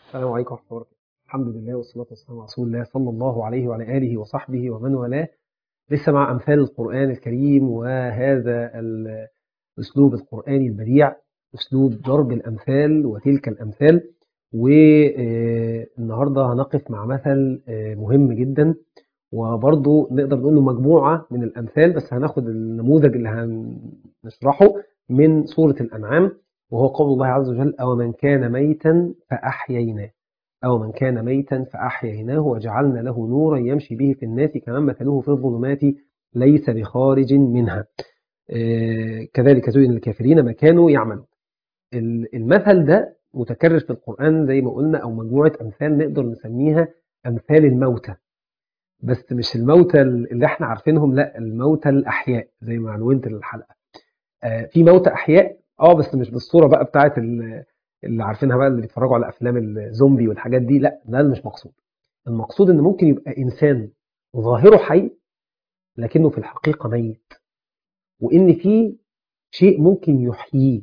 السلام عليكم ورحمة الله وبركاته الحمد لله والصلاة والسلام على رسول الله صلى الله عليه وعلى آله وصحبه ومن والاه لسه مع أمثال القرآن الكريم وهذا الأسلوب القرآني البديع أسلوب ضرب الأمثال وتلك الأمثال والنهاردة هنقف مع مثل مهم جدا وبرضه نقدر نقول له مجموعة من الأمثال بس هناخد النموذج اللي هنشرحه من سورة الأنعام وهو قول الله عز وجل أو من كان ميتا فأحييناه أو من كان ميتا فأحييناه وجعلنا له نورا يمشي به في الناس كمان مثله في الظلمات ليس بخارج منها آه كذلك زين الكافرين ما كانوا يعملون المثل ده متكرر في القرآن زي ما قلنا أو مجموعة أمثال نقدر نسميها أمثال الموتى بس مش الموتى اللي احنا عارفينهم لا الموتى الأحياء زي ما عنونت الحلقة آه في موتى أحياء اه بس مش بالصوره بقى بتاعت اللي عارفينها بقى اللي بيتفرجوا على افلام الزومبي والحاجات دي لا ده مش مقصود المقصود ان ممكن يبقى انسان ظاهره حي لكنه في الحقيقه ميت وان في شيء ممكن يحييه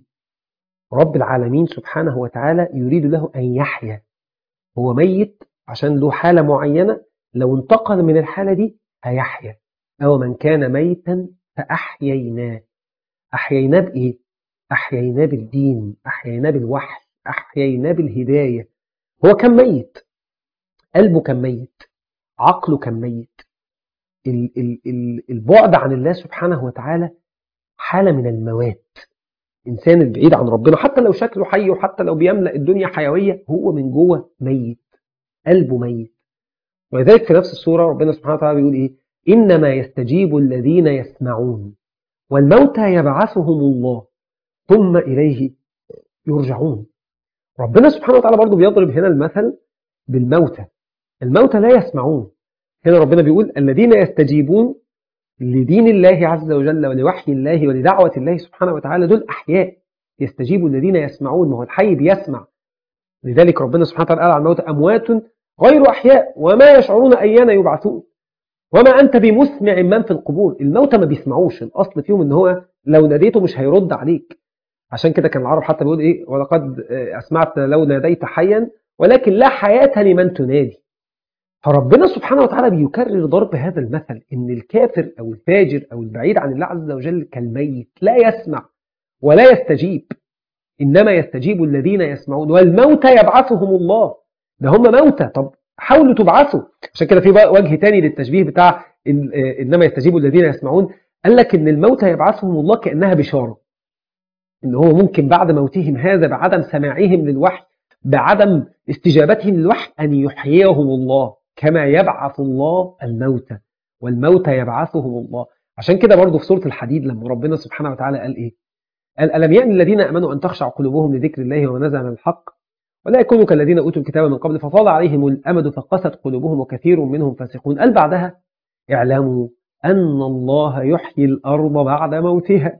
رب العالمين سبحانه وتعالى يريد له ان يحيا هو ميت عشان له حاله معينه لو انتقل من الحاله دي هيحيا او من كان ميتا فاحييناه احييناه بايه أحييناه بالدين أحييناه بالوحي أحييناه بالهداية هو كان ميت قلبه كان ميت عقله كان ميت ال ال ال البعد عن الله سبحانه وتعالى حالة من الموات إنسان البعيد عن ربنا حتى لو شكله حي وحتى لو بيملأ الدنيا حيوية هو من جوه ميت قلبه ميت ولذلك في نفس السورة ربنا سبحانه وتعالى بيقول إيه إنما يستجيب الذين يسمعون والموتى يبعثهم الله ثم إليه يرجعون ربنا سبحانه وتعالى برضو بيضرب هنا المثل بالموتى الموتى لا يسمعون هنا ربنا بيقول الذين يستجيبون لدين الله عز وجل ولوحي الله ولدعوة الله سبحانه وتعالى دول أحياء يستجيب الذين يسمعون ما هو الحي بيسمع لذلك ربنا سبحانه وتعالى قال على الموتى أموات غير أحياء وما يشعرون أيان يبعثون وما أنت بمسمع من في القبور الموتى ما بيسمعوش الأصل فيهم إن هو لو ناديته مش هيرد عليك عشان كده كان العرب حتى بيقول ايه ولقد اسمعت لو ناديت حيا ولكن لا حياة لمن تنادي فربنا سبحانه وتعالى بيكرر ضرب هذا المثل ان الكافر او الفاجر او البعيد عن الله عز وجل كالميت لا يسمع ولا يستجيب انما يستجيب الذين يسمعون والموتى يبعثهم الله ده هم موتى طب حاولوا تبعثوا عشان كده في وجه تاني للتشبيه بتاع انما يستجيب الذين يسمعون قال لك ان الموتى يبعثهم الله كانها بشاره ان هو ممكن بعد موتهم هذا بعدم سماعهم للوحي بعدم استجابتهم للوحي ان يحييهم الله كما يبعث الله الموتى والموتى يبعثهم الله عشان كده برضه في سوره الحديد لما ربنا سبحانه وتعالى قال ايه قال الم يأن الذين امنوا ان تخشع قلوبهم لذكر الله وما نزل من الحق ولا يكونوا كالذين اوتوا الكتاب من قبل فطال عليهم الامد فقست قلوبهم وكثير منهم فاسقون قال بعدها اعلموا ان الله يحيي الارض بعد موتها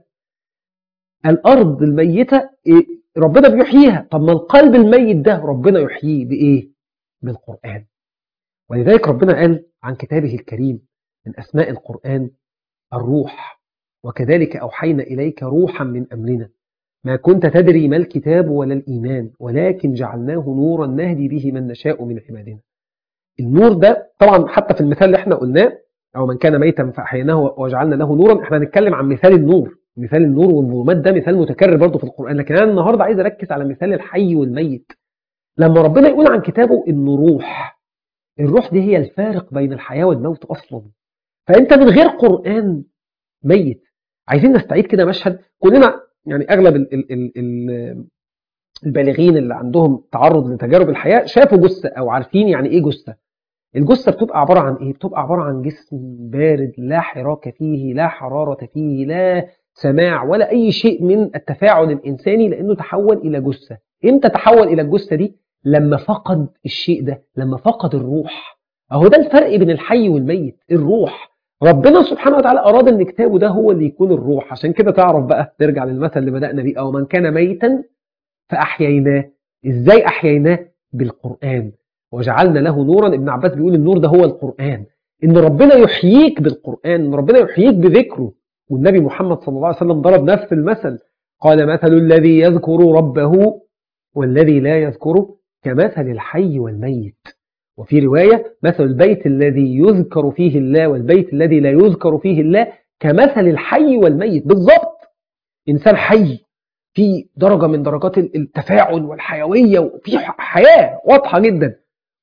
الأرض الميتة ربنا بيحييها طب ما القلب الميت ده ربنا يحييه بإيه؟ بالقرآن ولذلك ربنا قال عن كتابه الكريم من أسماء القرآن الروح وكذلك أوحينا إليك روحا من أمرنا ما كنت تدري ما الكتاب ولا الإيمان ولكن جعلناه نورا نهدي به من نشاء من عبادنا النور ده طبعا حتى في المثال اللي احنا قلناه أو من كان ميتا فأحييناه وجعلنا له نورا احنا هنتكلم عن مثال النور مثال النور والظلمات ده مثال متكرر برضه في القرآن لكن أنا النهاردة عايز أركز على مثال الحي والميت لما ربنا يقول عن كتابه إنه روح الروح دي هي الفارق بين الحياة والموت أصلا فأنت من غير قرآن ميت عايزين نستعيد كده مشهد كلنا يعني أغلب ال ال ال ال البالغين اللي عندهم تعرض لتجارب الحياة شافوا جثة أو عارفين يعني إيه جثة الجثة بتبقى عبارة عن إيه؟ بتبقى عبارة عن جسم بارد لا حراك فيه لا حرارة فيه لا سماع ولا أي شيء من التفاعل الإنساني لأنه تحول إلى جثة إمتى تحول إلى الجثة دي؟ لما فقد الشيء ده لما فقد الروح أهو ده الفرق بين الحي والميت الروح ربنا سبحانه وتعالى أراد أن كتابه ده هو اللي يكون الروح عشان كده تعرف بقى ترجع للمثل اللي بدأنا بيه أو من كان ميتا فأحييناه إزاي أحييناه بالقرآن وجعلنا له نورا ابن عباس بيقول النور ده هو القرآن إن ربنا يحييك بالقرآن إن ربنا يحييك بذكره والنبي محمد صلى الله عليه وسلم ضرب نفس المثل قال مثل الذي يذكر ربه والذي لا يذكره كمثل الحي والميت وفي رواية مثل البيت الذي يذكر فيه الله والبيت الذي لا يذكر فيه الله كمثل الحي والميت بالضبط إنسان حي في درجة من درجات التفاعل والحيوية وفي حياة واضحة جدا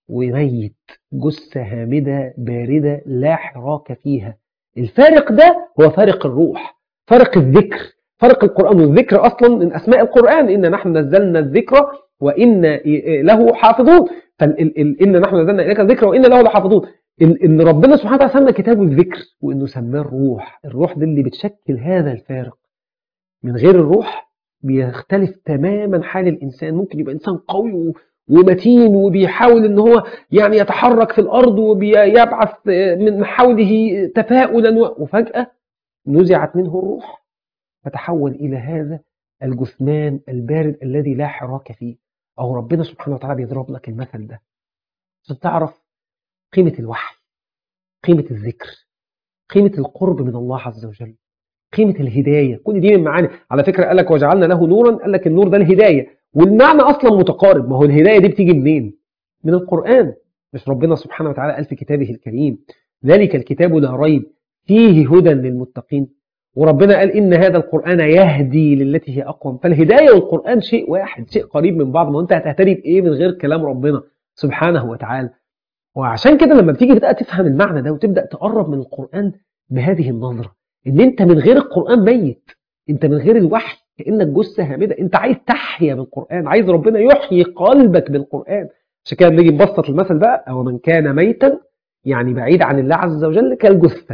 وميت جثة هامدة باردة لا حراك فيها الفارق ده هو فارق الروح فارق الذكر فارق القرآن والذكر أصلا من أسماء القرآن إن نحن نزلنا الذكر وإن له حافظون فإن نحن نزلنا إليك الذكر وإن له لحافظون إن ربنا سبحانه وتعالى سمى كتابه الذكر وإنه سماه الروح الروح دي اللي بتشكل هذا الفارق من غير الروح بيختلف تماما حال الإنسان ممكن يبقى إنسان قوي ومتين وبيحاول ان هو يعني يتحرك في الارض وبيبعث من حوله تفاؤلا وفجأة نزعت منه الروح فتحول الى هذا الجثمان البارد الذي لا حراك فيه او ربنا سبحانه وتعالى بيضرب لك المثل ده عشان تعرف قيمة الوحي قيمة الذكر قيمة القرب من الله عز وجل قيمة الهداية كل دي من معاني على فكرة قال لك وجعلنا له نورا قال لك النور ده الهداية والمعنى أصلا متقارب ما هو الهداية دي بتيجي منين من القرآن مش ربنا سبحانه وتعالى قال في كتابه الكريم ذلك الكتاب لا ريب فيه هدى للمتقين وربنا قال إن هذا القرآن يهدي للتي هي أقوم فالهداية والقرآن شيء واحد شيء قريب من بعض ما أنت هتهتدي بإيه من غير كلام ربنا سبحانه وتعالى وعشان كده لما بتيجي بقى تفهم المعنى ده وتبدأ تقرب من القرآن بهذه النظرة إن أنت من غير القرآن ميت أنت من غير الوحي كأنك جثة هامدة أنت عايز تحيا بالقرآن عايز ربنا يحيي قلبك بالقرآن عشان كده بنيجي نبسط المثل بقى أو من كان ميتا يعني بعيد عن الله عز وجل كالجثة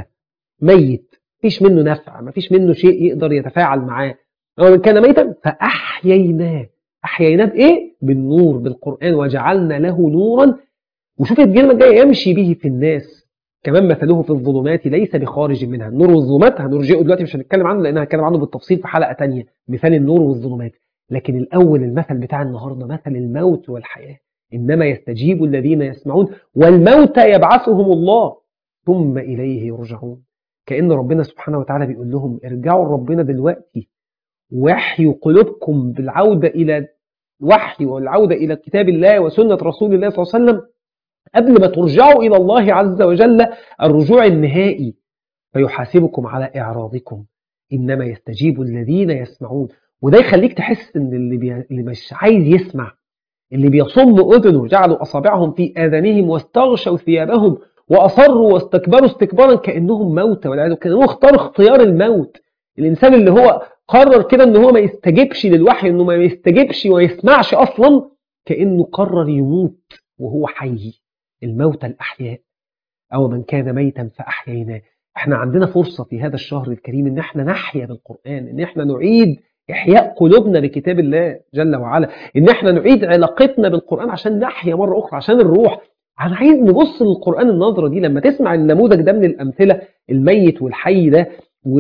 ميت مفيش منه نفع مفيش منه شيء يقدر يتفاعل معاه أو من كان ميتا فأحييناه أحييناه بإيه؟ بالنور بالقرآن وجعلنا له نورا وشوف الكلمة الجاية يمشي به في الناس كمان مثله في الظلمات ليس بخارج منها النور والظلمات هنرجئه دلوقتي مش هنتكلم عنه لان هنتكلم عنه بالتفصيل في حلقة تانية مثال النور والظلمات لكن الأول المثل بتاع النهاردة مثل الموت والحياة إنما يستجيب الذين يسمعون والموت يبعثهم الله ثم إليه يرجعون كأن ربنا سبحانه وتعالى بيقول لهم ارجعوا لربنا دلوقتي وحيوا قلوبكم بالعودة إلى وحي والعودة إلى كتاب الله وسنة رسول الله صلى الله عليه وسلم قبل ما ترجعوا إلى الله عز وجل الرجوع النهائي فيحاسبكم على إعراضكم إنما يستجيب الذين يسمعون وده يخليك تحس إن اللي, بي... اللي مش عايز يسمع اللي بيصم أذنه جعلوا أصابعهم في آذانهم واستغشوا ثيابهم وأصروا واستكبروا استكبارا كأنهم موتى والعياذ كأنهم اختاروا اختيار الموت الإنسان اللي هو قرر كده إن هو ما يستجيبش للوحي إنه ما يستجيبش ويسمعش أصلا كأنه قرر يموت وهو حي الموتى الأحياء أو من كان ميتا فأحييناه احنا عندنا فرصة في هذا الشهر الكريم ان احنا نحيا بالقرآن ان احنا نعيد إحياء قلوبنا بكتاب الله جل وعلا ان احنا نعيد علاقتنا بالقرآن عشان نحيا مرة أخرى عشان الروح أنا عايز نبص للقرآن النظرة دي لما تسمع النموذج ده من الأمثلة الميت والحي ده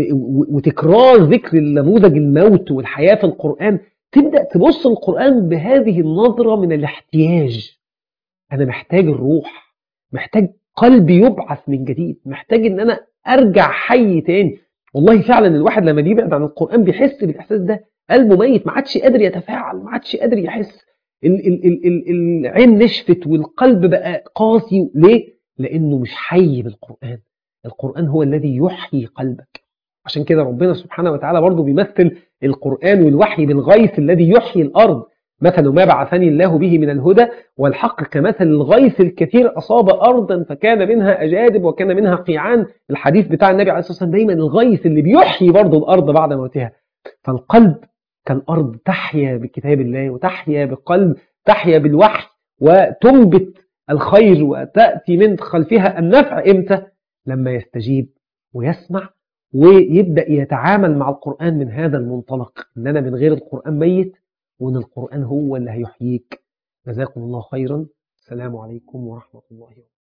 وتكرار ذكر النموذج الموت والحياة في القرآن تبدأ تبص للقرآن بهذه النظرة من الاحتياج أنا محتاج الروح محتاج قلبي يبعث من جديد محتاج ان انا ارجع حي تاني والله فعلا الواحد لما بيبعد عن القرآن بيحس بالإحساس ده قلبه ميت ما عادش قادر يتفاعل ما عادش قادر يحس ال ال ال ال العين نشفت والقلب بقى قاسي ليه؟ لأنه مش حي بالقرآن القرآن هو الذي يحيي قلبك عشان كده ربنا سبحانه وتعالى برضه بيمثل القرآن والوحي بالغيث الذي يحيي الأرض مثل ما بعثني الله به من الهدى والحق كمثل الغيث الكثير أصاب أرضا فكان منها أجادب وكان منها قيعان الحديث بتاع النبي عليه الصلاة والسلام دايما الغيث اللي بيحيي برضه الأرض بعد موتها فالقلب كالأرض تحيا بكتاب الله وتحيا بقلب تحيا بالوحي وتنبت الخير وتأتي من خلفها النفع إمتى لما يستجيب ويسمع ويبدأ يتعامل مع القرآن من هذا المنطلق إن أنا من غير القرآن ميت وإن القرآن هو اللي هيحييك جزاكم الله خيرا السلام عليكم ورحمة الله وبركاته